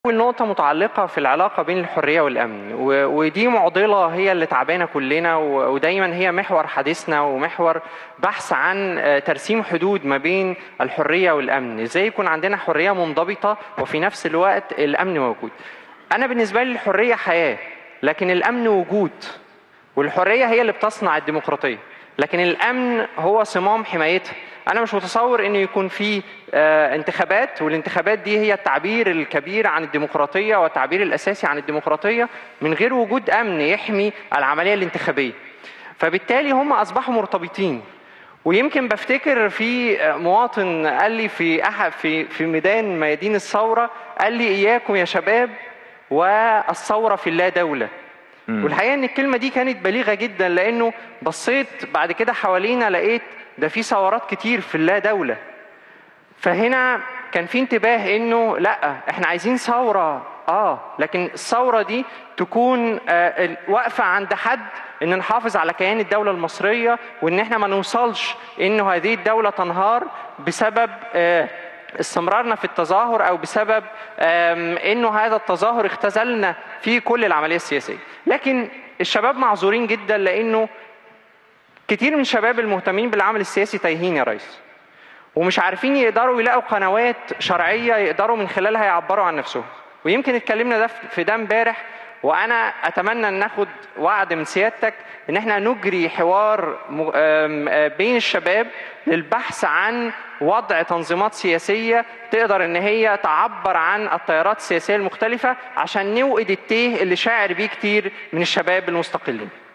أول نقطة متعلقة في العلاقة بين الحرية والأمن و- ودي معضلة هي اللي تعبانة كلنا و- ودايما هي محور حديثنا ومحور بحث عن آه، ترسيم حدود ما بين الحرية والأمن ازاي يكون عندنا حرية منضبطة وفي نفس الوقت الأمن موجود أنا بالنسبة لي الحرية حياة لكن الأمن وجود والحرية هي اللي بتصنع الديمقراطية لكن الأمن هو صمام حمايتها أنا مش متصور إنه يكون في آه، انتخابات والانتخابات دي هي التعبير الكبير عن الديمقراطية والتعبير الأساسي عن الديمقراطية من غير وجود أمن يحمي العملية الانتخابية فبالتالي هم أصبحوا مرتبطين ويمكن بفتكر في مواطن قال لي في أحد في في ميدان ميادين الثورة قال لي إياكم يا شباب والثورة في اللا دولة والحقيقه ان الكلمه دي كانت بليغه جدا لانه بصيت بعد كده حوالينا لقيت ده في ثورات كتير في اللا دوله فهنا كان في انتباه انه لا احنا عايزين ثوره اه لكن الثوره دي تكون آه ال- واقفه عند حد ان نحافظ على كيان الدوله المصريه وان احنا ما نوصلش انه هذه الدوله تنهار بسبب آه استمرارنا في التظاهر او بسبب آم، انه هذا التظاهر اختزلنا في كل العمليه السياسيه لكن الشباب معذورين جدا لانه كتير من الشباب المهتمين بالعمل السياسي تايهين يا ريس ومش عارفين يقدروا يلاقوا قنوات شرعيه يقدروا من خلالها يعبروا عن نفسهم ويمكن اتكلمنا ده في ده امبارح وانا اتمنى ان ناخد وعد من سيادتك ان احنا نجري حوار م- آم، آه، بين الشباب للبحث عن وضع تنظيمات سياسيه تقدر ان هي تعبر عن التيارات السياسيه المختلفه عشان نوقد التيه اللي شاعر بيه كتير من الشباب المستقلين